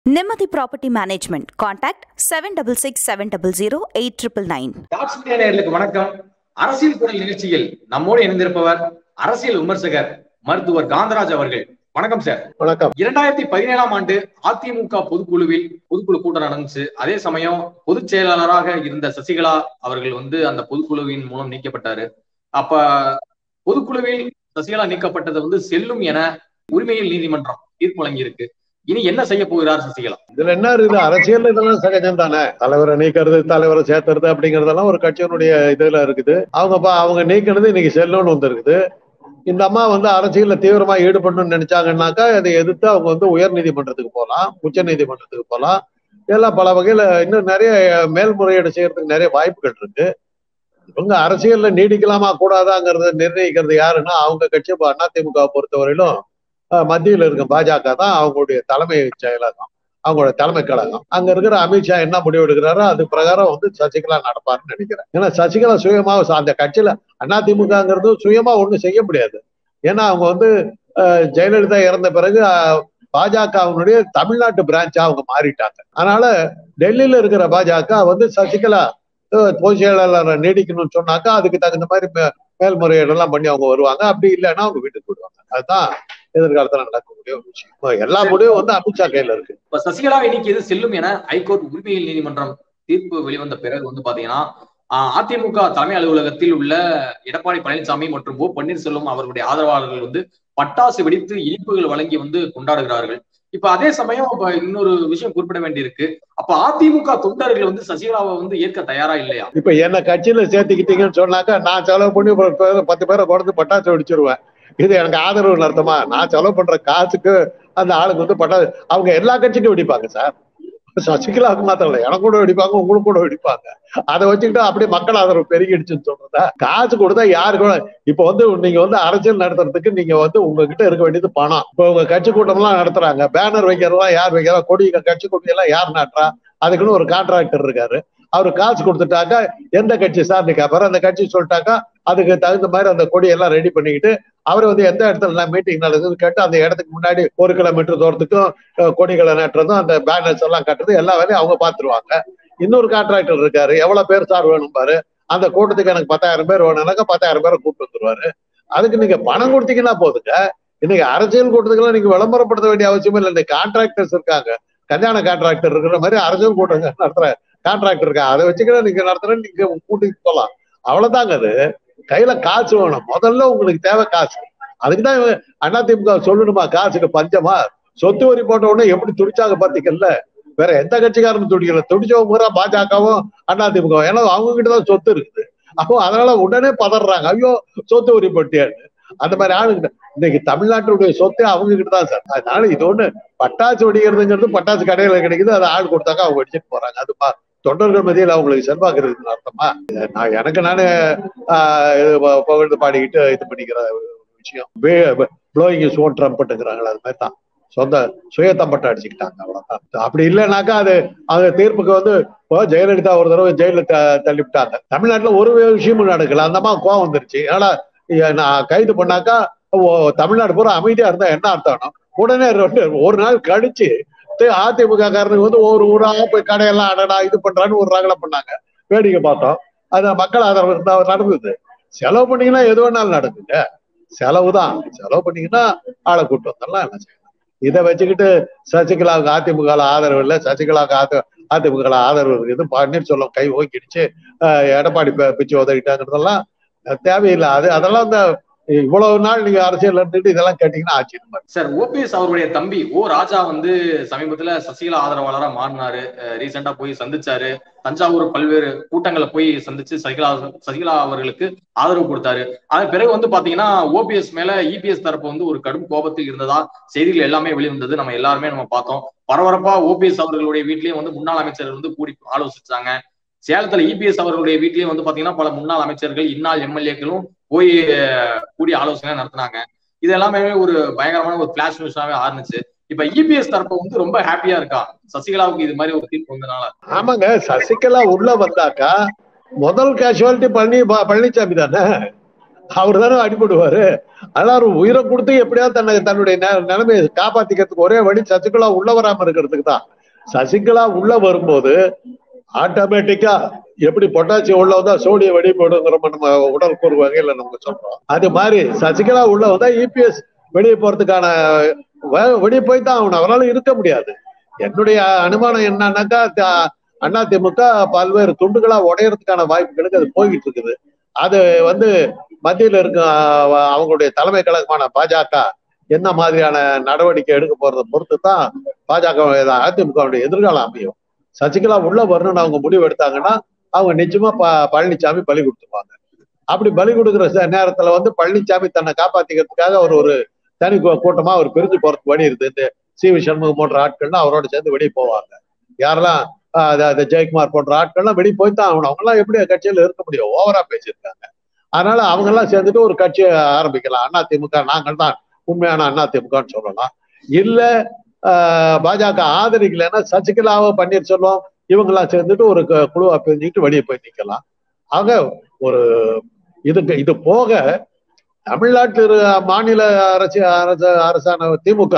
நிம்மதி property management contact seven double six seven double zero eight triple nine Tops media நேயர்களுக்கு வணக்கம் அரசியல் குரல் நிகழ்ச்சியில் நம்மோடு இணைந்திருப்பவர் அரசியல் விமர்சகர் மருத்துவர் காந்தராஜ் அவர்கள் வணக்கம் சார் வணக்கம் இரண்டாயிரத்தி பதினேழாம் ஆண்டு அதிமுக பொதுக்குழுவில் பொதுக்குழு கூட்டம் நடந்துச்சு அதே சமயம் பொதுச் செயலாளராக இருந்த சசிகலா அவர்கள் வந்து அந்த பொதுக்குழுவின் மூலம் நீக்கப்பட்டாரு அப்ப பொதுக்குழுவில் சசிகலா நீக்கப்பட்டது வந்து செல்லும் என உரிமையில் நீதிமன்றம் தீர்ப்பு வழங்கியிருக்கு இனி என்ன செய்ய போகிறார் சசிகலா இதுல என்ன இருக்குது அரசியல் இதெல்லாம் சகஜம் தானே தலைவரை நீக்கிறது தலைவரை சேர்த்துறது அப்படிங்கறதெல்லாம் ஒரு கட்சியினுடைய இதுல இருக்குது அவங்க பா- அவங்க நீக்கிறது இன்னைக்கு செல்லும்னு வந்திருக்குது இந்த அம்மா வந்து அரசியல்ல தீவிரமா ஈடுபடணும்னு நினைச்சாங்கன்னாக்கா அதை எதிர்த்து அவங்க வந்து உயர் நீதிமன்றத்துக்கு போகலாம் உச்ச நீதிமன்றத்துக்கு போகலாம் இதெல்லாம் பல வகையில இன்னும் நிறைய மேல்முறையீடு செய்யறதுக்கு நிறைய வாய்ப்புகள் இருக்கு இவங்க அரசியல்ல நீடிக்கலாமா கூடாதாங்கிறத நிர்ணயிக்கிறது யாருன்னா அவங்க கட்சி இப்ப அதிமுக பொறுத்தவரையிலும் அஹ், மத்தியில இருக்க பாஜக தான் அவங்களுடைய தலைமை செயலகம் அவங்களோட தலைமை கழகம் அங்க இருக்கிற அமித்ஷா என்ன முடிவு எடுக்கிறாரோ அது பிரகாரம் வந்து சசிகலா நடப்பாருன்னு நினைக்கிறேன் ஏன்னா சசிகலா சுயமா அந்த கட்சியில அதிமுகங்கிறது சுயமா ஒண்ணும் செய்ய முடியாது ஏன்னா அவங்க வந்து அஹ், ஜெயலலிதா இறந்த பிறகு அஹ், பாஜகவினுடைய தமிழ்நாட்டு பிரான்ச்சா அவங்க மாறிட்டாங்க அதனால டெல்லியில இருக்கிற பாஜக வந்து சசிகலா அஹ், பொதுச் செயலாளரை நீடிக்கணும்னு சொன்னாக்கா அதுக்கு தகுந்த மாதிரி மே- மேல்முறையீடெல்லாம் பண்ணி அவங்க வருவாங்க அப்படி இல்லைன்னா அவங்க வீட்டுக்கு போயிடுவாங்க அதுதான் எதிர்காலத்துல நடக்கக்கூடிய ஒரு விஷயம் இப்ப எல்லா முடிவும் வந்து அமித்ஷா கையில இருக்கு இப்ப சசிகலாவை நீக்கியது செல்லும் என ஹைகோர்ட் உரிமையியல் நீதிமன்றம் தீர்ப்பு வெளிவந்த பிறகு வந்து பாத்தீங்கன்னா ஆஹ் அதிமுக தலைமை அலுவலகத்தில் உள்ள எடப்பாடி பழனிசாமி மற்றும் ஓ பன்னீர்செல்வம் அவர்களுடைய ஆதரவாளர்கள் வந்து பட்டாசு வெடித்து இனிப்புகள் வழங்கி வந்து கொண்டாடுகிறார்கள் இப்ப அதே சமயம் இப்ப இன்னொரு விஷயம் குறிப்பிட வேண்டியிருக்கு அப்ப அதிமுக தொண்டர்கள் வந்து சசிகலாவை வந்து ஏற்க தயாரா இல்லையா இப்ப என்ன கட்சியில சேர்த்துக்கிட்டீங்கன்னு சொன்னாக்கா நான் செலவு பண்ணி ஒரு பேர- பத்து பேரை கொடுத்து பட்டாசு வெடிச்சிருவேன் இது எனக்கு ஆதரவு அர்த்தமா நான் செலவு பண்ற காசுக்கு அந்த ஆளுக்கு வந்து பட்டாசு அவங்க எல்லா கட்சிக்கும் வெடிப்பாங்க சார் சசிகலாவுக்கு மாத்திரம் இல்ல எனக்கு கூட வெடிப்பாங்க உங்களுக்கு கூட வெடிப்பாங்க அதை வச்சுக்கிட்டு அப்படியே மக்கள் ஆதரவு பெருகிடுச்சுன்னு சொல்றதா காசு கொடுத்தா யாருக்கு வேணா- இப்ப வந்து நீங்க வந்து அரசியல் நடத்துறதுக்கு நீங்க வந்து உங்ககிட்ட இருக்க வேண்டியது பணம் இப்ப உங்க கட்சி கூட்டம் எல்லாம் நடத்துறாங்க பேனர் வைக்கிறதெல்லாம் யார் வைக்கிறா கொடி கட்சி கொடி எல்லாம் யார் நாட்டுறா அதுக்குன்னு ஒரு கான்ட்ராக்டர் இருக்காரு அவரு காசு கொடுத்துட்டாக்கா எந்த கட்சி சார் நீ கேட்பாரு அந்த கட்சி சொல்லிட்டாக்கா அதுக்கு தகுந்த மாதிரி அந்த கொடியெல்லாம் ரெடி பண்ணிக்கிட்டு அவர் வந்து எந்த இடத்துல மீட்டிங் நடக்குதுன்னு கேட்டு அந்த இடத்துக்கு முன்னாடி ஒரு கிலோமீட்டர் தூரத்துக்கும் அஹ், கொடிகளை நட்டுறதும் அந்த பேனர்ஸ் எல்லாம் கட்டுறது எல்லா வேலையும் அவங்க பார்த்துருவாங்க இன்னொரு கான்ட்ராக்டர் இருக்காரு எவ்வளவு பேர் சார் வேணும் பாரு அந்த கூட்டத்துக்கு எனக்கு பத்தாயிரம் பேர் வேணும்னாக்கா பத்தாயிரம் பேரை கூப்பிட்டு வந்துருவாரு அதுக்கு நீங்க பணம் கொடுத்தீங்கன்னா போதுங்க இன்னைக்கு அரசியல் கூட்டத்துக்கெல்லாம் நீங்க விளம்பரப்படுத்த வேண்டிய அவசியம் இல்லை இன்னைக்கு கான்ட்ராக்டர்ஸ் இருக்காங்க கல்யாண கான்ட்ராக்டர் இருக்கிற மாதிரி அரசியல் கூட்டங்க நடத்துற கான்ட்ராக்டர் இருக்காங்க அதை வச்சுக்கிட்டு நீங்க நடத்துறேன்னு நீங்க கூட்டிட்டு போகலாம் அவ்வளவுதாங்க அது கையில காசு வேணும் முதல்ல உங்களுக்கு தேவை காசு அதுக்குதான் இவன் அதிமுக சொல்லணுமா காசுக்கு பஞ்சமா சொத்து வரி போட்ட உடனே எப்படி துடிச்சாங்க பாத்தீங்கல்ல வேற எந்த கட்சிக்காரனும் துடிக்கல துடிச்சவங்க பூரா பாஜகவும் அதிமுக ஏன்னா அவங்க கிட்ட தான் சொத்து இருக்குது அப்போ அதனால உடனே பதறாங்க ஐயோ சொத்து வரி போட்டியான்னு அந்த மாதிரி ஆளுங்க இன்னைக்கு தமிழ்நாட்டுடைய சொத்து அவங்க கிட்ட தான் சார் அதனால இது ஒண்ணு பட்டாசு வெடிக்கிறதுங்கிறது பட்டாசு கடையில கிடைக்குது அதை ஆள் கொடுத்தாக்க அவங்க வெடிச்சிட்டு போறாங்க அது பா- தொண்டர்கள் மத்தியில் அவங்களுக்கு செல்வாக்கு இருக்குன்னு அர்த்தமா நான் எனக்கு நானே ஆஹ் இது ப- புகழ்ந்து பாடிக்கிட்டு இது பண்ணிக்கிற ஒரு விஷயம் ப்ளோயிங் இஸ் ஓன் ட்ரம்பட்டுங்கிறாங்களே அது மாதிரி தான் சொந்த சுயத்தம்பட்டை அடிச்சுக்கிட்டாங்க அவ்வளவுதான் அப்படி இல்லைனாக்கா அது அந்த தீர்ப்புக்கு வந்து இப்போ ஜெயலலிதா ஒரு தடவை ஜெயில தள்ளிவிட்டாங்க தமிழ்நாட்டுல ஒரு விஷயமும் நடக்கல அந்த அம்மா கோவம் வந்துருச்சு ஏன்னா ஏ- நான் கைது பண்ணாக்கா ஓ, தமிழ்நாடு பூரா அமைதியா இருந்தா என்ன அர்த்தம் உடனே ரெண்டு ஒரு நாள் கழிச்சு தி- அதிமுக காரனுக்கு வந்து ஒரு ஊரா போய் கடையெல்லாம் அடடா இது பண்றான்னு ஒரு ரகலை பண்ணாங்க வேடிக்கை பார்த்தோம் அது மக்கள் ஆதரவு இருந்தா நடந்தது செலவு பண்ணீங்கன்னா எது வேணாலும் நடக்குங்க செலவு தான் செலவு பண்ணீங்கன்னா ஆளை கூட்டு வந்துடலாம் என்ன செய்யலாம் இதை வச்சுக்கிட்டு சசிகலாவுக்கு அதிமுக ல ஆதரவு இல்லை சசிகலாவுக்கு அதி அதிமுக ல ஆதரவு இருக்குது பன்னீர்செல்வம் கை ஓக்கிடுச்சு ஆஹ் எடப்பாடி பி- பிச்சு உதவிட்டாங்கிறதெல்லாம் தேவையில்லை அது அதெல்லாம் இந்த இவ்வளவு நாள் நீங்க அரசியல் இருந்துட்டு இதெல்லாம் கேட்டீங்கன்னா ஆச்சரியமா இருக்கு. சார் ஓபிஎஸ் அவருடைய தம்பி ஓ ராஜா வந்து சமீபத்துல சசிகலா ஆதரவாளரா மாறினாரு ரீசெண்டா போய் சந்திச்சாரு தஞ்சாவூர் பல்வேறு கூட்டங்களை போய் சந்திச்சு சசிகலா சசிகலா அவர்களுக்கு ஆதரவு கொடுத்தாரு அதன் பிறகு வந்து பாத்தீங்கன்னா ஓபிஎஸ் மேல இபிஎஸ் தரப்பு வந்து ஒரு கடும் கோபத்தில் இருந்ததா செய்திகள் எல்லாமே வெளிவந்தது நம்ம எல்லாருமே நம்ம பார்த்தோம் பரபரப்பா ஓபிஎஸ் அவர்களுடைய வீட்லயும் வந்து முன்னாள் அமைச்சர்கள் வந்து கூடி ஆலோசிச்சாங்க சேலத்துல இபிஎஸ் அவர்களுடைய வீட்லயும் வந்து பாத்தீங்கன்னா பல முன்னாள் அமைச்சர்கள் இன்னாள் எம்எல்ஏக்களும் போய் அஹ், கூடி ஆலோசனை நடத்தினாங்க இது எல்லாமே ஒரு பயங்கரமான ஒரு பிளாஷ் நியூஸாவே ஆரம்பிச்சு இப்ப இபிஎஸ் தரப்பு வந்து ரொம்ப ஹாப்பியா இருக்கா சசிகலாவுக்கு இது மாதிரி ஒரு தீர்ப்பு வந்தனால ஆமாங்க சசிகலா உள்ள வந்தாக்கா முதல் கேஷுவாலிட்டி பழனி ப- பழனிசாமி தானே அவர் தானே அடிபடுவாரு எல்லாரும் உயிரை கொடுத்து எப்படியாவது தன்னை தன்னுடைய நெ- நிலைமையை காப்பாத்திக்கிறதுக்கு ஒரே வழி சசிகலா உள்ள வராம இருக்கிறதுக்கு தான் சசிகலா உள்ள வரும்போது ஆட்டோமேட்டிக்கா எப்படி பொட்டாசியம் உள்ள வந்தா சோடியம் வெடி போடுங்கிற நம்ம உடற்கூறு வகையில நம்ம சொல்றோம் அது மாதிரி சசிகலா உள்ள வந்தா இபிஎஸ் வெளியே போறதுக்கான வ- வெளியே போய் தான் ஆகணும் அவரால இருக்க முடியாது என்னுடைய அனுமானம் என்னன்னாக்கா த- அதிமுக பல்வேறு துண்டுகளா உடையறதுக்கான வாய்ப்புகளுக்கு அது போய்கிட்டு இருக்குது அது வந்து மத்தியில இருக்க அஹ், அவங்களுடைய தலைமை கழகமான பாஜக என்ன மாதிரியான நடவடிக்கை எடுக்க போறதை பொறுத்து தான் பாஜக அதிமுகவுடைய எதிர்காலம் அமையும் சசிகலா உள்ள வரணும்னு அவங்க முடிவு எடுத்தாங்கன்னா அவங்க நிச்சயமா ப- பழனிசாமி பலி கொடுத்துருவாங்க அப்படி பலி கொடுக்குற ச- நேரத்துல வந்து பழனிசாமி தன்னை காப்பாத்திக்கிறதுக்காக அவர் ஒரு தனி கூ- கூட்டமா அவர் பிரிஞ்சு போறதுக்கு வழி இருக்குது இந்த சி வி சண்முகம் போன்ற ஆட்கள்லாம் அவரோட சேர்ந்து வெளியே போவாங்க யாரெல்லாம் ஆஹ் அது- அது ஜெயக்குமார் போன்ற ஆட்கள்லாம் வெளியே போய் தான் ஆகணும் அவங்கெல்லாம் எப்படி கட்சியில இருக்க முடியும் ஓவரா பேசியிருக்காங்க அதனால அவங்க எல்லாம் சேர்ந்துட்டு ஒரு கட்சியை ஆரம்பிக்கலாம் அதிமுக நாங்கள் தான் உண்மையான அதிமுகன்னு சொல்லலாம் இல்ல ஆஹ் பாஜக ஆதரிக்கலைன்னா சசிகலாவை பன்னீர்செல்வம் இவங்கெல்லாம் சேர்ந்துட்டு ஒரு கு- குழுவா பிரிஞ்சுக்கிட்டு வெளியே போய் நிக்கலாம் ஆக ஒரு இதுக்கு இது போக தமிழ்நாட்டில் இரு- மாநில அரசு அரசு அரசான திமுக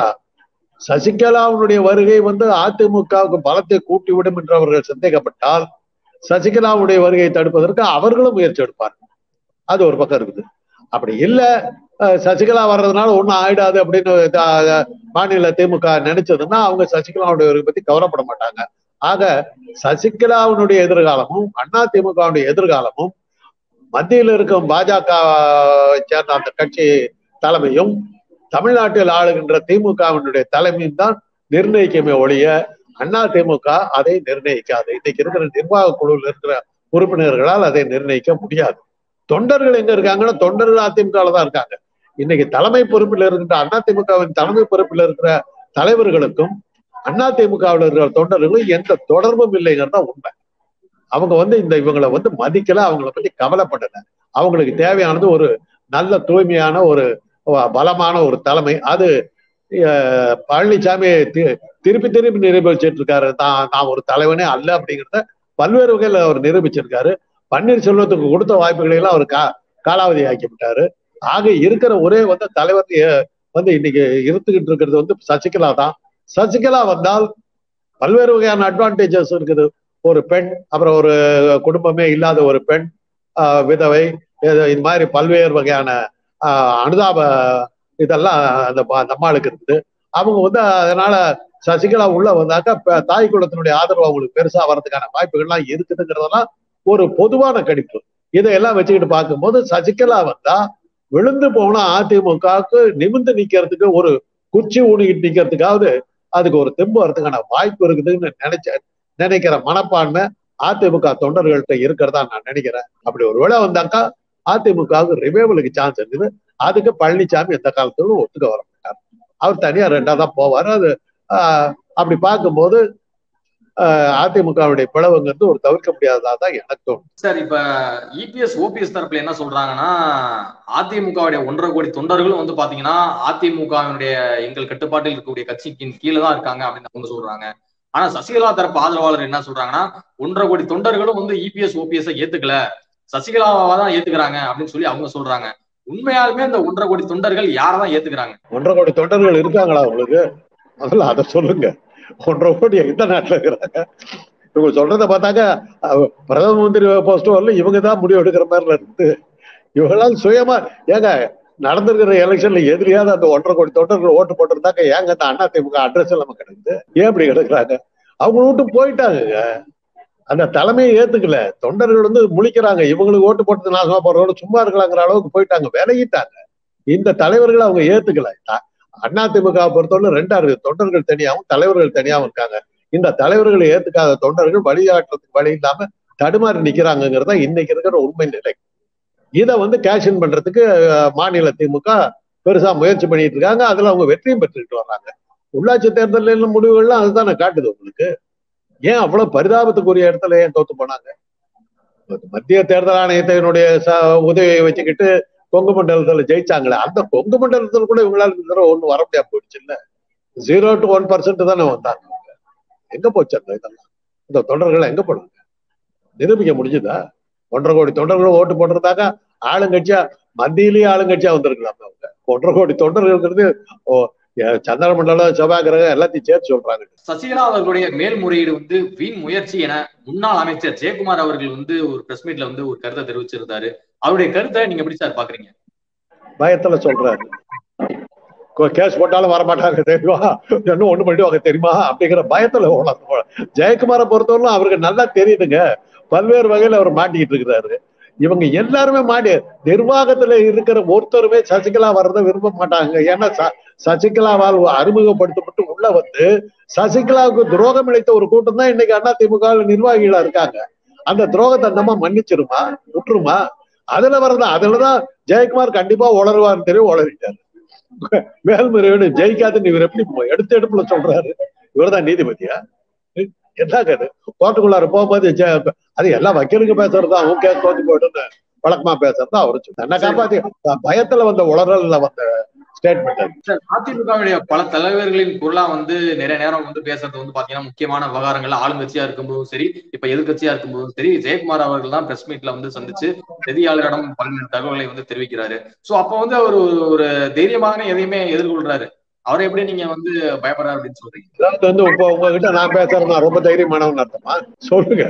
சசிகலாவுடைய வருகை வந்து அதிமுகவுக்கு பலத்தை கூட்டிவிடும் என்று அவர்கள் சந்தேகப்பட்டால் சசிகலாவுடைய வருகையை தடுப்பதற்கு அவர்களும் முயற்சி எடுப்பார்கள் அது ஒரு பக்கம் இருக்குது அப்படி இல்ல அஹ், சசிகலா வர்றதுனால ஒண்ணும் ஆயிடாது அப்படின்னு த- மாநில திமுக நினைச்சதுன்னா அவங்க சசிகலாவுடைய வருகை பத்தி கவலைப்பட மாட்டாங்க ஆக சசிகலாவினுடைய எதிர்காலமும் அண்ணா திமுகவுடைய எதிர்காலமும் மத்தியில் இருக்கும் பாஜக சேர்ந்த அந்த கட்சி தலைமையும் தமிழ்நாட்டில் ஆளுகின்ற திமுகவினுடைய தலைமையும் தான் நிர்ணயிக்குமே ஒழிய அண்ணா திமுக அதை நிர்ணயிக்காது இன்னைக்கு இருக்கிற நிர்வாக குழுவில் இருக்கிற உறுப்பினர்களால் அதை நிர்ணயிக்க முடியாது தொண்டர்கள் எங்க இருக்காங்கன்னா தொண்டர்கள் அதிமுக தான் இருக்காங்க இன்னைக்கு தலைமை பொறுப்பில் இருக்கின்ற அண்ணா திமுகவின் தலைமை பொறுப்பில் இருக்கிற தலைவர்களுக்கும் அண்ணா திமுகவில் இருக்கிற தொண்டர்களும் எந்த தொடர்பும் இல்லைங்கிறது தான் உண்மை அவங்க வந்து இந்த இவங்களை வந்து மதிக்கல அவங்கள பத்தி கவலைப்படல அவங்களுக்கு தேவையானது ஒரு நல்ல தூய்மையான ஒரு பலமான ஒரு தலைமை அது அஹ், பழனிசாமி தி- திருப்பி திருப்பி நிரூபிச்சிட்டு இருக்காரு தான் நான் ஒரு தலைவனே அல்ல அப்படிங்கிறத பல்வேறு வகையில் அவர் நிரூபிச்சிருக்காரு பன்னீர்செல்வத்துக்கு கொடுத்த வாய்ப்புகளை எல்லாம் அவர் கா காலாவதி ஆக்கி விட்டாரு ஆக இருக்கிற ஒரே வந்து தலைவர் எ- வந்து இன்னைக்கு இருந்துகிட்டு இருக்கிறது வந்து சசிகலா தான் சசிகலா வந்தால் பல்வேறு வகையான அட்வான்டேஜஸ் இருக்குது ஒரு பெண் அப்புறம் ஒரு குடும்பமே இல்லாத ஒரு பெண் ஆஹ் விதவை இது இது மாதிரி பல்வேறு வகையான ஆஹ் அனுதாப இதெல்லாம் அந்த ப- நம்மாளுக்கு இருக்குது அவங்க வந்து அதனால சசிகலா உள்ள வந்தாக்கா ப- தாய் குலத்தினுடைய ஆதரவு அவங்களுக்கு பெருசா வர்றதுக்கான வாய்ப்புகள்லாம் இருக்குதுங்கிறதெல்லாம் ஒரு பொதுவான கணிப்பு இதையெல்லாம் வச்சுக்கிட்டு பார்க்கும்போது சசிகலா வந்தா விழுந்து போன அதிமுகவுக்கு நிமிந்து நிக்கிறதுக்கு ஒரு குச்சி ஊனிக்கிட்டு நிக்கிறதுக்காவது அதுக்கு ஒரு தெம்பு வரதுக்கான வாய்ப்பு இருக்குதுன்னு நினைச்ச நினைக்கிற மனப்பான்மை அதிமுக தொண்டர்கள்ட்ட இருக்கிறதா நான் நினைக்கிறேன் அப்படி ஒரு வேளை வந்தாக்கா அதிமுகவுக்கு ரிவைவலுக்கு சான்ஸ் இருக்குது அதுக்கு பழனிசாமி எந்த காலத்திலும் ஒத்துக்க வர மாட்டார் அவர் தனியா ரெண்டா தான் போவார் அது ஆஹ், அப்படி பார்க்கும்போது ஆஹ், அதிமுகவுடைய பிளவுங்கிறது ஒரு தவிர்க்க முடியாததா தான் எனக்கு தோணும் சார் இப்ப இபிஎஸ் ஓபிஎஸ் தரப்புல என்ன சொல்றாங்கன்னா அதிமுகவுடைய ஒன்றரை கோடி தொண்டர்களும் வந்து பாத்தீங்கன்னா அதிமுகவினுடைய எங்கள் கட்டுப்பாட்டில் இருக்கக்கூடிய கட்சிக்கு கீழே தான் இருக்காங்க அப்படின்னு அவங்க சொல்றாங்க ஆனா சசிகலா தரப்பு ஆதரவாளர் என்ன சொல்றாங்கன்னா ஒன்றரை கோடி தொண்டர்களும் வந்து இபிஎஸ் ஓபிஎஸ் ஏத்துக்கல சசிகலாவை தான் ஏத்துக்கிறாங்க அப்படின்னு சொல்லி அவங்க சொல்றாங்க உண்மையாலுமே இந்த ஒன்றரை கோடி தொண்டர்கள் யாரை தான் ஏத்துக்கிறாங்க ஒன்றரை கோடி தொண்டர்கள் இருக்காங்களா உங்களுக்கு முதல்ல அதை சொல்லுங்க ஒன்றரை கோடி எந்த நாட்டுல இருக்கிறாங்க இவங்க சொல்றத பார்த்தாக்க அஹ், பிரதம மந்திரி போஸ்ட் வரல இவங்க தான் முடிவு எடுக்கிற மாதிரில இருக்கு இவங்களால் சுயமா ஏங்க நடந்திருக்கிற எலெக்ஷன்ல எதிரியாவது அந்த ஒன்றரை கோடி தொண்டர்கள் ஓட்டு போட்டிருந்தாக்க ஏங்க அந்த அண்ணா திமுக அட்ரஸ் இல்லாம கிடக்குது ஏன் இப்படி கிடக்குறாங்க அவங்க விட்டு போயிட்டாங்க அந்த தலைமையை ஏத்துக்கல தொண்டர்கள் வந்து முழிக்கிறாங்க இவங்களுக்கு ஓட்டு போட்டது நாசமா போறதோட சும்மா இருக்கலாங்கிற அளவுக்கு போயிட்டாங்க விலகிட்டாங்க இந்த தலைவர்களை அவங்க ஏத்துக்கல த- அண்ணா திமுக பொறுத்தவரை ரெண்டா இருக்கு தொண்டர்கள் தனியாவும் தலைவர்கள் தனியாவும் இருக்காங்க இந்த தலைவர்களை ஏத்துக்காத தொண்டர்கள் வழிகாட்டுறதுக்கு வழி இல்லாம தடுமாறி நிக்கிறாங்கிறதா இன்னைக்கு இருக்கிற உண்மை நிலை இதை வந்து கேஷன் பண்றதுக்கு அஹ், மாநில திமுக பெருசா முயற்சி பண்ணிட்டு இருக்காங்க அதுல அவங்க வெற்றியும் பெற்றுக்கிட்டு வர்றாங்க உள்ளாட்சி தேர்தலில் முடிவுகள்லாம் அதுதானே காட்டுது உங்களுக்கு ஏன் அவ்வளவு பரிதாபத்துக்குரிய இடத்துல ஏன் தோத்து போனாங்க மத்திய தேர்தல் ஆணையத்தினுடைய ச- உதவியை வச்சுக்கிட்டு கொங்கு மண்டலத்துல ஜெயிச்சாங்களே அந்த கொங்கு மண்டலத்துல கூட இவங்களால இந்த தடவை ஒண்ணும் வர முடியாம போயிடுச்சு இல்ல ஜீரோ டு ஒன் பர்சன்ட் தானே வந்தாங்க அவங்க. எங்க போச்சு அந்த இதெல்லாம் இந்த தொண்டர்கள் எங்க போனாங்க நிரூபிக்க முடிஞ்சுதா ஒன்றரை கோடி தொண்டர்களும் ஓட்டு போட்டிருந்தாங்க ஆளுங்கட்சியா மத்தியிலேயே ஆளுங்கட்சியா வந்திருக்கலாம் அவங்க ஒன்றரை கோடி தொண்டர்கள்ங்கிறது ஓ எ- சந்திரமண்டலம் செவ்வாய்கிரகம் எல்லாத்தையும் சேர்த்து சொல்றாங்க சசிகலா அவர்களுடைய மேல்முறையீடு வந்து வீண் முயற்சி என முன்னாள் அமைச்சர் ஜெயக்குமார் அவர்கள் வந்து ஒரு பிரஸ் மீட்ல வந்து ஒரு கருத்தை தெரிவிச்சிருந்தாரு அவருடைய கருத்தை நீங்க எப்படி சார் பாக்குறீங்க பயத்துல சொல்றாரு கோ- கேஸ் போட்டாலும் வரமாட்டாங்க தெரியுமா இன்னும் ஒண்ணு பண்ணிடுவாங்க தெரியுமா அப்படிங்கிற பயத்துல உணர்ந்து ஜெயக்குமாரை பொறுத்தவரைக்கும் அவருக்கு நல்லா தெரியுதுங்க பல்வேறு வகையில அவர் மாட்டிக்கிட்டு இருக்கிறாரு இவங்க எல்லாருமே மாட்டி நிர்வாகத்துல இருக்கிற ஒருத்தருமே சசிகலா வர்றதை விரும்ப மாட்டாங்க ஏன்னா ச- சசிகலாவால் அறிமுகப்படுத்தப்பட்டு உள்ள வந்து சசிகலாவுக்கு துரோகம் இழைத்த ஒரு கூட்டம் தான் இன்னைக்கு அண்ணா திமுக நிர்வாகிகளா இருக்காங்க அந்த துரோகத்தை அந்த அம்மா மன்னிச்சிருமா விட்டுருமா அதுல வர்றது அதுலதான் ஜெயக்குமார் கண்டிப்பா உளருவார்னு தெரியும் உளறிட்டாரு மேல்முறையீடு ஜெயிக்காதுன்னு இவர் எப்படி போ- எடுத்த எடுப்புல சொல்றாரு இவர்தான் நீதிபதியா என்ன கது கோர்ட்டுக்குள்ளார போகும்போது ஜெ- அது எல்லாம் வக்கீலுக்கு பேசுறது அவங்க கேஸ் தோத்து போயிட்டு வழக்கமா பேசுறது அவரு சொல்லு. தன்னை காப்பாத்தி பயத்துல வந்த உளறல்ல வந்த ஸ்டேட்மெண்ட் சார் அதிமுகவுடைய பல தலைவர்களின் குரலா வந்து நிறைய நேரம் வந்து பேசுறது வந்து பாத்தீங்கன்னா முக்கியமான விவகாரங்கள் ஆளுங்கட்சியா இருக்கும்போதும் சரி இப்ப எதிர்க்கட்சியா இருக்கும்போதும் சரி ஜெயக்குமார் அவர்கள் தான் பிரஸ் மீட்ல வந்து சந்திச்சு செய்தியாளரிடம் பல்வேறு தகவல்களை வந்து தெரிவிக்கிறாரு சோ அப்ப வந்து அவர் ஒரு- ஒரு தைரியமாக எதையுமே எதிர்கொள்றாரு அவரை எப்படி நீங்க வந்து பயப்படுறாரு அப்படின்னு சொல்றீங்க அதாவது வந்து இப்போ உங்ககிட்ட நான் பேசுறது நான் ரொம்ப தைரியமானவன் அர்த்தமா சொல்லுங்க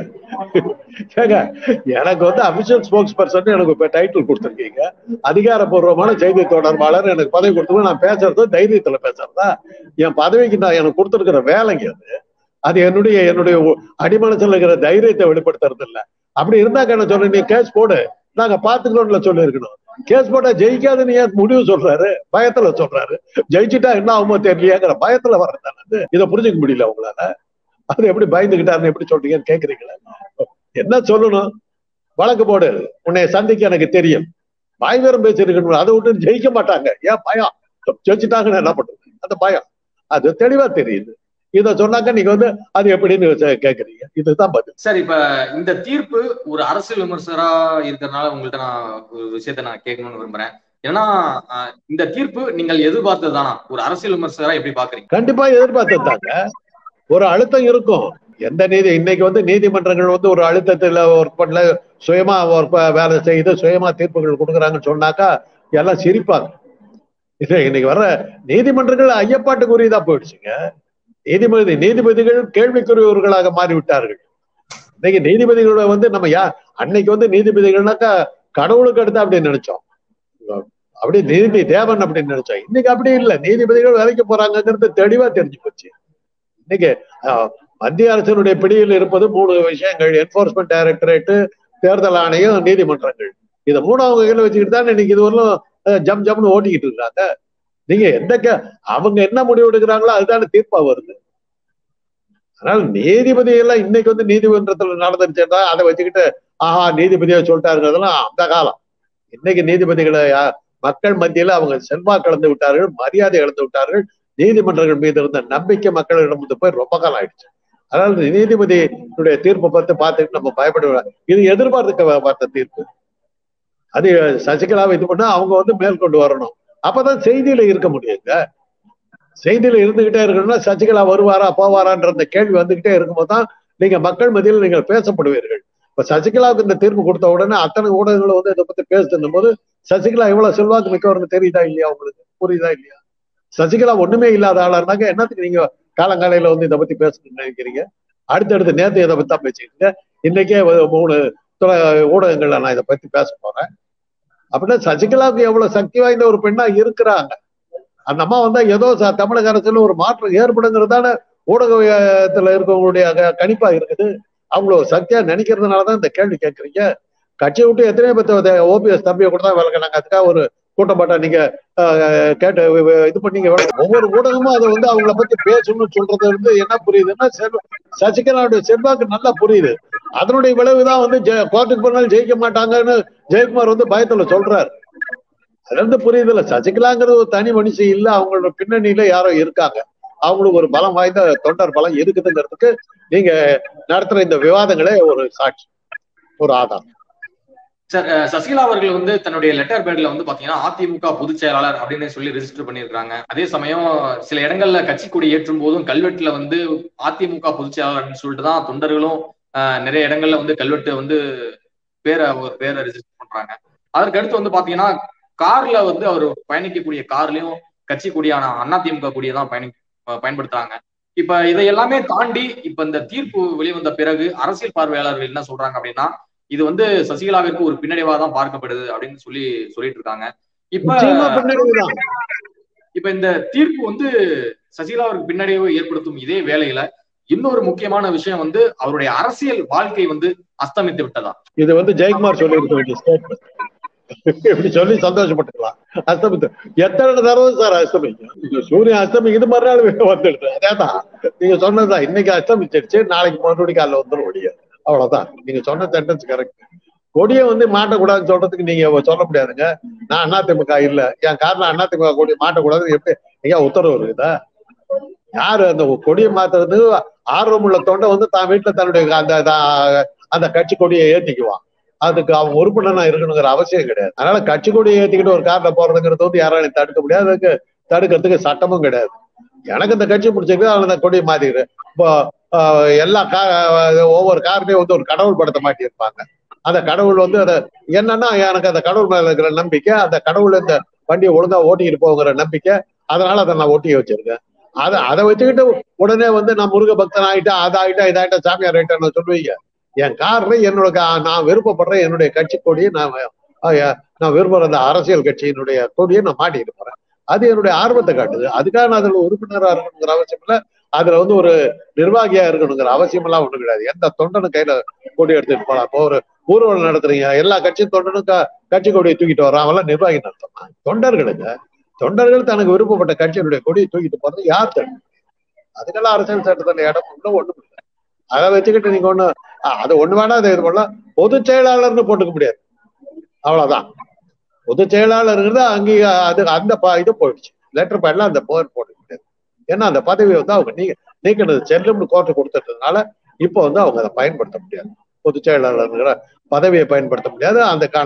ஏங்க எனக்கு வந்து அபிஷியல் ஸ்போக்ஸ் பர்சன் எனக்கு இப்ப டைட்டில் கொடுத்துருக்கீங்க அதிகாரப்பூர்வமான செய்தி தொடர்பாளர் எனக்கு பதவி கொடுத்து நான் பேசுறது தைரியத்துல பேசுறதா என் பதவிக்கு நான் எனக்கு கொடுத்துருக்கிற வேலைங்க அது அது என்னுடைய என்னுடைய ஒ- அடிமனசுல இருக்கிற தைரியத்தை வெளிப்படுத்துறது இல்ல அப்படி இருந்தாக்க என்ன சொல்றேன் நீ கேஸ் போடு நாங்க பாத்துக்கிறோம்ல சொல்லி இருக்கணும் கேஸ் போட்டா ஜெயிக்காதுன்னு ஏன் முடிவு சொல்றாரு பயத்துல சொல்றாரு ஜெயிச்சுட்டா என்ன ஆகுமோ தெரியலையாங்கிற பயத்துல வர்றதானது இதை புரிஞ்சுக்க முடியல உங்களால அது எப்படி பயந்துகிட்டாருன்னு எப்படி சொல்றீங்கன்னு கேக்குறீங்களா என்ன சொல்லணும் வழக்கு போடு உன்னை சந்திக்க எனக்கு தெரியும் வாய் வேறும் பேசிருக்கணும் அதை விட்டு ஜெயிக்க மாட்டாங்க ஏன் பயம் ஜெயிச்சுட்டாங்கன்னு என்ன பண்றது அந்த பயம் அது தெளிவா தெரியுது இத சொன்னாக்க நீங்க வந்து அது எப்படின்னு சே- கேக்குறீங்க இதுதான் பதில் சார் இப்ப இந்த தீர்ப்பு ஒரு அரசியல் விமர்சகரா இருக்கிறதுனால உங்கள்ட்ட நான் ஒரு விஷயத்த நான் கேட்கணும்னு விரும்புறேன் ஏன்னா அஹ், இந்த தீர்ப்பு நீங்கள் எதிர்பார்த்ததுதானா ஒரு அரசியல் விமர்சகரா எப்படி பாக்குறீங்க கண்டிப்பா எதிர்பார்த்திருந்தாங்க ஒரு அழுத்தம் இருக்கும் எந்த நீதி இன்னைக்கு வந்து நீதிமன்றங்கள் வந்து ஒரு அழுத்தத்துல ஒர்க் பண்ணல சுயமா ஒர்க் வேலை செய்து சுயமா தீர்ப்புகள் கொடுக்குறாங்கன்னு சொன்னாக்கா எல்லாம் சிரிப்பாங்க இல்ல இன்னைக்கு வர்ற நீதிமன்றங்கள் ஐயப்பாட்டுக்குரியதா போயிடுச்சுங்க நீதிபதி நீதிபதிகள் கேள்விக்குரியவர்களாக மாறிவிட்டார்கள் இன்னைக்கு நீதிபதிகளை வந்து நம்ம யா அன்னைக்கு வந்து நீதிபதிகள்னாக்கா கடவுளுக்கு அடுத்து அப்படின்னு நினைச்சோம் அப்படி நீதி தேவன் அப்படின்னு நினைச்சோம் இன்னைக்கு அப்படி இல்லை நீதிபதிகள் வேலைக்கு போறாங்கிறது தெளிவா தெரிஞ்சு போச்சு இன்னைக்கு ஆஹ், மத்திய அரசினுடைய பிடியில் இருப்பது மூணு விஷயங்கள் என்போர்ஸ்மெண்ட் டைரக்டரேட் தேர்தல் ஆணையம் நீதிமன்றங்கள் இதை மூணாவது கையில வச்சுக்கிட்டு தான் இன்னைக்கு இது வரலும் அஹ், ஜம் ஜம்னு ஓட்டிக்கிட்டு இருக்காங்க நீங்க எந்த கே- அவங்க என்ன முடிவு எடுக்கிறாங்களோ அதுதானே தீர்ப்பா வருது அதனால நீதிபதி எல்லாம் இன்னைக்கு வந்து நீதிமன்றத்துல நடந்துருச்சுன்னா அதை வச்சுக்கிட்டு ஆஹா நீதிபதியா சொல்லிட்டாருங்கிறதெல்லாம் அந்த காலம் இன்னைக்கு நீதிபதிகளை யா- மக்கள் மத்தியில அவங்க செல்வாக்கு இழந்து விட்டார்கள் மரியாதை இழந்து விட்டார்கள் நீதிமன்றங்கள் மீது இருந்த நம்பிக்கை மக்களிடம் வந்து போய் ரொம்ப காலம் ஆயிடுச்சு அதனால நீதிபதியுடைய தீர்ப்பை பார்த்து பார்த்துட்டு நம்ம பயப்பட இது எதிர்பார்க்க பார்த்த தீர்ப்பு அது சசிகலாவை இது பண்ணா அவங்க வந்து மேற்கொண்டு வரணும் அப்பதான் செய்தியில இருக்க முடியுங்க செய்தியில இருந்துகிட்டே இருக்கணும்னா சசிகலா வருவாரா போவாரான்ற அந்த கேள்வி வந்துகிட்டே இருக்கும்போது தான் நீங்க மக்கள் மத்தியில் நீங்கள் பேசப்படுவீர்கள் இப்ப சசிகலாவுக்கு இந்த தீர்ப்பு கொடுத்த உடனே அத்தனை ஊடகங்களும் வந்து இதை பத்தி பேசும் போது சசிகலா எவ்வளவு செல்வாக்கு மிக்கவர்னு தெரியுதா இல்லையா உங்களுக்கு புரியுதா இல்லையா சசிகலா ஒண்ணுமே இல்லாத ஆளாருனாக்க என்னத்துக்கு நீங்க காலங்காலையில வந்து இதை பத்தி பேசணும்னு நினைக்கிறீங்க அடுத்தடுத்து நேத்து இதை பத்தி தான் பேசிக்கிட்டு இன்னைக்கே ஒரு மூணு தொலை- ஊடகங்கள்ல நான் இதை பத்தி பேச போறேன் அப்படின்னா சசிகலாவுக்கு எவ்வளவு சக்தி வாய்ந்த ஒரு பெண்ணா இருக்கிறாங்க அந்த அம்மா வந்தா ஏதோ ச- தமிழக அரசுல ஒரு மாற்றம் ஏற்படுங்கிறதான ஊடகத்துல இருக்கவங்களுடைய க- கணிப்பா இருக்குது அவங்கள ஒரு சக்தியா நினைக்கிறதுனாலதான் இந்த கேள்வி கேட்கறீங்க கட்சியை விட்டு எத்தனையோ பேத்த ஓபிஎஸ் தம்பியை கூட தான் விளக்குனாங்க அதுக்காக ஒரு கூட்டம் போட்டா நீங்க ஆஹ், கேட்டு வி- வி- இது பண்ணீங்க ஒவ்வொரு ஊடகமும் அதை வந்து அவங்கள பத்தி பேசணும்னு சொல்றது வந்து என்ன புரியுதுன்னா செல்வ- சசிகலாவுடைய செல்வாக்கு நல்லா புரியுது அதனுடைய விளைவுதான் வந்து ஜெ- கோர்ட்டுக்கு போனாலும் ஜெயிக்க மாட்டாங்கன்னு ஜெயக்குமார் வந்து பயத்துல சொல்றாரு அதுல இருந்து புரியுதுல்ல சசிகலாங்கிறது ஒரு தனி மனுஷி இல்ல அவங்களோட பின்னணியில யாரோ இருக்காங்க அவங்களுக்கு ஒரு பலம் வாய்ந்த தொண்டர் பலம் இருக்குதுங்கிறதுக்கு நீங்க நடத்துற இந்த விவாதங்களே ஒரு சாட்சி ஒரு ஆதாரம் சார் அஹ், சசிகலா அவர்கள் வந்து தன்னுடைய லெட்டர் பேட்ல வந்து பாத்தீங்கன்னா அதிமுக பொதுச் செயலாளர் அப்படின்னு சொல்லி ரெஜிஸ்டர் பண்ணியிருக்காங்க அதே சமயம் சில இடங்கள்ல கட்சி கொடி ஏற்றும் போதும் கல்வெட்டுல வந்து அதிமுக பொதுச் செயலாளர் அப்படின்னு சொல்லிட்டு தான் தொண்டர்களும் அஹ், நிறைய இடங்கள்ல வந்து கல்வெட்டு வந்து பேரை ஒரு பேரை ரெஜிஸ்டர் பண்றாங்க அதற்கு அடுத்து வந்து பாத்தீங்கன்னா கார்ல வந்து அவர் பயணிக்கக்கூடிய கார்லயும் கட்சி கொடியான அதிமுக கொடியை தான் பயணி பயன்படுத்துறாங்க இப்ப இதை எல்லாமே தாண்டி இப்ப இந்த தீர்ப்பு வெளிவந்த பிறகு அரசியல் பார்வையாளர்கள் என்ன சொல்றாங்க அப்படின்னா இது வந்து சசிகலாவிற்கு ஒரு பின்னடைவா தான் பார்க்கப்படுது அப்படின்னு சொல்லி சொல்லிட்டு இருக்காங்க இப்ப நிச்சயமா பின்னடைவுதான் இப்ப இந்த தீர்ப்பு வந்து சசிகலாவிற்கு பின்னடைவு ஏற்படுத்தும் இதே வேளையில இன்னொரு முக்கியமான விஷயம் வந்து அவருடைய அரசியல் வாழ்க்கை வந்து அஸ்தமித்து விட்டதா இது வந்து ஜெயக்குமார் சொல்லியிருக்க வேண்டிய ஸ்டேட்மெண்ட் இப்படி சொல்லி சந்தோஷப்பட்டுக்கலாம் அஸ்தமித்து எத்தனை தடவை சார் அஸ்தமிக்கும் இது சூரியன் அஸ்தமி இது மறுநாள் வந்துடுது அதேதான் நீங்க சொன்னதுதான் இன்னைக்கு அஸ்தமிச்சிருச்சு நாளைக்கு மறுபடியும் காலைல வந்துடும் ஒடிய அவ்வளவுதான் நீங்க சொன்ன சென்டென்ஸ் கரெக்ட் கொடியை வந்து மாட்டக்கூடாதுன்னு சொல்றதுக்கு நீங்க சொல்ல முடியாதுங்க நான் அதிமுக இல்ல என் காரணம் அதிமுக கொடி மாட்டக்கூடாதுன்னு எப்படி ஐயா உத்தரவு இருக்குதா யாரு அந்த கொடியை மாத்துறது ஆர்வம் உள்ள தொண்டை வந்து தான் வீட்டுல தன்னுடைய அந்த தா- அந்த கட்சி கொடியை ஏத்திக்குவான் அதுக்கு அவன் உறுப்பினனா இருக்கணுங்கிற அவசியம் கிடையாது அதனால கட்சி கொடியை ஏத்திக்கிட்டு ஒரு கார்ல போறதுங்கிறது வந்து யாராலையும் தடுக்க முடியாது அதுக்கு தடுக்கிறதுக்கு சட்டமும் கிடையாது எனக்கு இந்த கட்சி பிடிச்சிருக்கு அவன் அந்த கொடியை மாத்திக்கிறேன் இப்போ ஆஹ், எல்லா கா ஒவ்வொரு கார்லயும் வந்து ஒரு கடவுள் படத்தை மாட்டியிருப்பாங்க அந்த கடவுள் வந்து அதை என்னன்னா எனக்கு அந்த கடவுள் மேல இருக்கிற நம்பிக்கை அந்த கடவுள் இந்த வண்டியை ஒழுங்கா ஓட்டிக்கிட்டு போகிற நம்பிக்கை அதனால அதை நான் ஒட்டி வச்சிருக்கேன் அதை அதை வச்சுக்கிட்டு உடனே வந்து நான் முருக பக்தன் ஆயிட்டேன் அதை ஆயிட்டா இதாயிட்டா சாமியார் ஆயிட்டேன்னு சொல்லுவீங்க என் கார்ல என்னோட கா- நான் விருப்பப்படுற என்னுடைய கட்சி கொடியை நான் ஆஹ், நான் விரும்புற அந்த அரசியல் கட்சியினுடைய கொடியை நான் மாட்டிட்டு போறேன் அது என்னுடைய ஆர்வத்தை காட்டுது அதுக்காக நான் அதுல உறுப்பினரா இருக்கணுங்கிற அவசியம் இல்ல அதுல வந்து ஒரு நிர்வாகியா இருக்கணுங்கிற அவசியம் எல்லாம் ஒண்ணும் கிடையாது எந்த தொண்டனும் கையில கொடி எடுத்துட்டு போலாம் இப்போ ஒரு ஊர்வலம் நடத்துறீங்க எல்லா கட்சியும் தொண்டனும் க- கட்சி கொடியை தூக்கிட்டு வர்றான் அவெல்லாம் நிர்வாகி நடத்தமா தொண்டர்களுங்க தொண்டர்கள் தனக்கு விருப்பப்பட்ட கட்சியினுடைய கொடியை தூக்கிட்டு போறது யார் தடுக்கும் அதுக்கெல்லாம் அரசியல் சட்டத்துல இடம் ஒன்றும் ஒண்ணும் இல்லை அதை வச்சுக்கிட்டு நீங்க ஒண்ணு அஹ், அது ஒண்ணு வேணா அதை இது பண்ணலாம் பொதுச் செயலாளர்னு போட்டுக்க முடியாது அவ்வளவுதான் பொதுச் செயலாளருங்கிறது அங்கீக அது அந்த ப- இது போயிடுச்சு லெட்டர் பேட்ல அந்த போர் போட்டுக்க முடியாது ஏன்னா அந்த பதவியை வந்து அவங்க நீ நீக்கினது செல்லும்னு கோர்ட்டு கொடுத்துட்டதுனால இப்போ வந்து அவங்க அதை பயன்படுத்த முடியாது பொதுச் செயலாளருங்கிற பதவியை பயன்படுத்த முடியாது அதுக்கான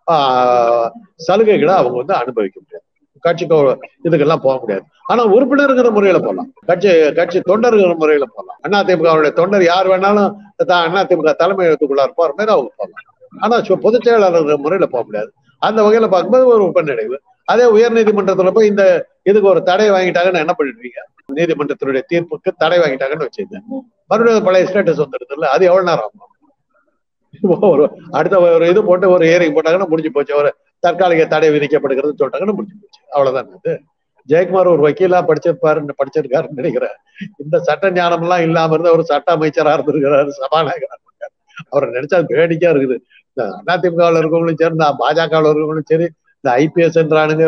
ஆஹ், சலுகைகளை அவங்க வந்து அனுபவிக்க முடியாது கட்சிக்கு இதுக்கெல்லாம் போக முடியாது ஆனா உறுப்பினருங்கிற முறையில போகலாம் கட்சி கட்சி தொண்டருங்கிற முறையில போகலாம் அதிமுகவுடைய தொண்டர் யார் வேணாலும் தான் அதிமுக தலைமையகத்துக்குள்ளார போற மாதிரி அவங்க போகலாம் ஆனா சு- பொதுச் செயலாளர் முறையில போக முடியாது அந்த வகையில பார்க்கும்போது ஒரு பின்னடைவு அதே உயர் நீதிமன்றத்துல போய் இந்த இதுக்கு ஒரு தடை வாங்கிட்டாங்கன்னு என்ன பண்ணிடுவீங்க நீதிமன்றத்தினுடைய தீர்ப்புக்கு தடை வாங்கிட்டாங்கன்னு வச்சுங்க மறுபடியும் பழைய ஸ்டேட்டஸ் வந்துடுது இல்ல அது எவ்வளவு நேரம் ஆகும் இப்போ ஒரு அடுத்த ஒரு இது போட்டு ஒரு ஏரிங் போட்டாங்கன்னா முடிஞ்சு போச்சு ஒரு தற்காலிக தடை விதிக்கப்படுகிறது சொல்லிட்டாங்கன்னு முடிஞ்சு போச்சு அவ்வளவுதான் இது ஜெயக்குமார் ஒரு வக்கீலா படிச்சிருப்பாரு படிச்சிருக்காருன்னு நினைக்கிறேன் இந்த சட்ட ஞானம் எல்லாம் இல்லாம இருந்த ஒரு சட்ட அமைச்சரா இருந்திருக்கிறாரு சபாநாயகரா இருந்திருக்காரு அவரை நினைச்சா வேடிக்கையா இருக்குது இந்த அதிமுகவில் இருக்கவங்களும் சரி இந்த பாஜகவில் இருக்கவங்களும் சரி இந்த ஐபிஎஸ்ன்றானுங்க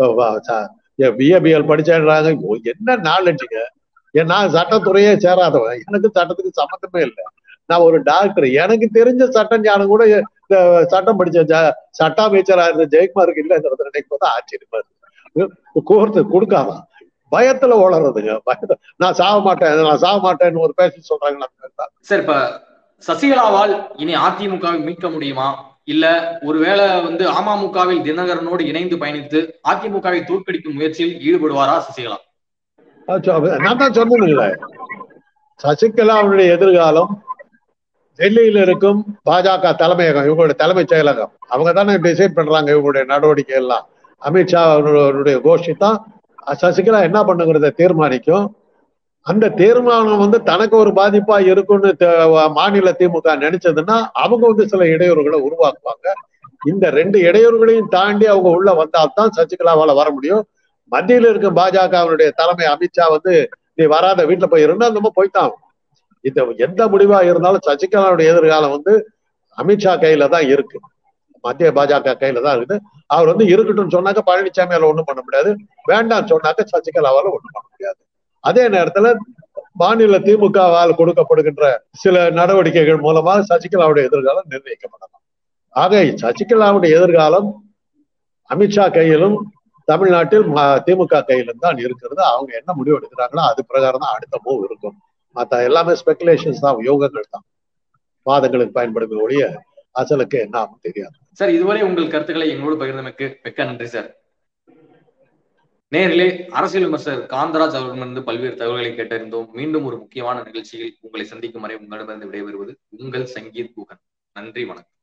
பிஏபிஎல் படிச்சாடுறாங்க ஐயோ, என்ன நாலேஜுங்க ஏன் நான் சட்டத்துறையே சேராதவன் எனக்கு சட்டத்துக்கு சம்மந்தமே இல்லை நான் ஒரு டாக்டர் எனக்கு தெரிஞ்ச சட்டம் ஞானம் கூட இந்த சட்டம் படிச்ச ஜ- சட்ட அமைச்சரா இருந்த ஜெயக்குமாருக்கு இல்லைங்கிறத நினைக்கும் போது ஆச்சரியமா இருக்கு கோர்த்து கொடுக்காதான் பயத்துல ஓடுறதுங்க பயத்துல நான் சாக மாட்டேன் நான் சாக மாட்டேன்னு ஒரு பேசி சொல்றாங்களா சார் இப்ப சசிகலாவால் இனி அதிமுகவை மீட்க முடியுமா இல்ல ஒருவேளை வந்து அமமுகவில் தினகரனோடு இணைந்து பயணித்து அதிமுகவை தோற்கடிக்கும் முயற்சியில் ஈடுபடுவாரா சசிகலா நான் தான் சொன்னேன்ல சசிகலாவுடைய எதிர்காலம் டெல்லியில இருக்கும் பாஜக தலைமையகம் இவங்களுடைய தலைமைச் செயலகம் அவங்க தானே டிசைட் பண்றாங்க இவங்களுடைய நடவடிக்கை எல்லாம் அமித்ஷா அவருடைய கோஷ்டி தான் சசிகலா என்ன பண்ணுங்கிறத தீர்மானிக்கும் அந்த தீர்மானம் வந்து தனக்கு ஒரு பாதிப்பா இருக்கும்னு த- மாநில திமுக நினைச்சதுன்னா அவங்க வந்து சில இடையூறுகளை உருவாக்குவாங்க இந்த ரெண்டு இடையூறுகளையும் தாண்டி அவங்க உள்ள வந்தால்தான் சசிகலாவால வர முடியும் மத்தியில இருக்க பாஜகவினுடைய தலைமை அமித்ஷா வந்து நீ வராத வீட்டுல போய் இருந்தா நம்ம போய்த்தான் ஆகணும். இந்த எந்த முடிவா இருந்தாலும் சசிகலாவுடைய எதிர்காலம் வந்து அமித்ஷா கையில தான் இருக்கு மத்திய பாஜக கையில தான் இருக்குது அவர் வந்து இருக்கட்டும்னு சொன்னாக்க பழனிசாமியால ஒண்ணும் பண்ண முடியாது வேண்டாம்னு சொன்னாக்க சசிகலாவால ஒண்ணும் பண்ண முடியாது அதே நேரத்துல மாநில திமுகவால் கொடுக்கப்படுகின்ற சில நடவடிக்கைகள் மூலமா சசிகலாவுடைய எதிர்காலம் நிர்ணயிக்கப்படலாம் ஆக சசிகலாவுடைய எதிர்காலம் அமித்ஷா கையிலும் தமிழ்நாட்டில் ம- திமுக கையிலும் தான் இருக்கிறது அவங்க என்ன முடிவு எடுக்கிறாங்களோ அது பிரகாரம் தான் அடுத்த மூவ் இருக்கும் மத்த எல்லாமே ஸ்பெகுலேஷன்ஸ் தான் யோகங்கள் தான் வாதங்களுக்கு பயன்படுமே ஒழிய அசலுக்கு என்ன ஆகும் தெரியாது சார் இதுவரை உங்கள் கருத்துக்களை எங்களோடு பகிர்ந்தமைக்கு மிக்க நன்றி சார் நேரிலே அரசியல் விமர்சகர் காந்தராஜ் அவர்களிடமிருந்து பல்வேறு தகவல்களை கேட்டறிந்தோம் மீண்டும் ஒரு முக்கியமான நிகழ்ச்சியில் உங்களை சந்திக்கும் வரை உங்களிடமிருந்து விடைபெறுவது உங்கள் சங்கீத் குகன் நன்றி வணக்கம்